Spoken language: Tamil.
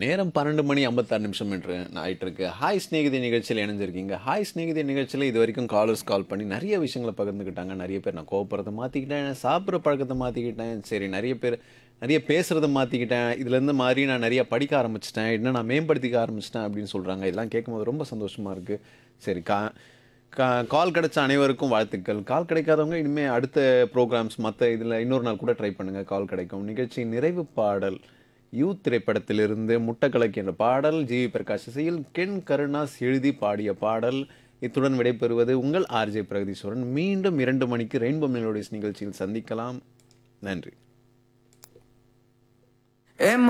நேரம் பன்னெண்டு மணி ஐம்பத்தாறு நிமிஷம் என்று ஆயிட்டு இருக்கு ஹாய் ஸ்நேகிதி நிகழ்ச்சியில் இணைஞ்சிருக்கீங்க ஹாய் ஸ்நேகிதி நிகழ்ச்சியில் இது வரைக்கும் காலர்ஸ் கால் பண்ணி நிறைய விஷயங்களை பகிர்ந்துக்கிட்டாங்க நிறைய பேர் நான் கோவப்படுறதை மாற்றிக்கிட்டேன் சாப்பிட்ற பழக்கத்தை மாற்றிக்கிட்டேன் சரி நிறைய பேர் நிறைய பேசுகிறத மாற்றிக்கிட்டேன் இதுலேருந்து மாறி நான் நிறைய படிக்க ஆரம்பிச்சிட்டேன் இன்னும் நான் மேம்படுத்திக்க ஆரம்பிச்சிட்டேன் அப்படின்னு சொல்கிறாங்க இதெல்லாம் கேட்கும்போது ரொம்ப சந்தோஷமாக இருக்குது சரி கா கா கால் கிடைச்ச அனைவருக்கும் வாழ்த்துக்கள் கால் கிடைக்காதவங்க இனிமேல் அடுத்த ப்ரோக்ராம்ஸ் மற்ற இதில் இன்னொரு நாள் கூட ட்ரை பண்ணுங்கள் கால் கிடைக்கும் நிகழ்ச்சியின் நிறைவு பாடல் யூத் திரைப்படத்திலிருந்து முட்டக்கலக்கு என்ற பாடல் ஜி வி பிரகாஷ் இசையில் கென் கருணாஸ் எழுதி பாடிய பாடல் இத்துடன் விடைபெறுவது உங்கள் ஆர்ஜே பிரகதீஸ்வரன் மீண்டும் இரண்டு மணிக்கு ரெயின்போ மெலோடிஸ் நிகழ்ச்சியில் சந்திக்கலாம் நன்றி ஏ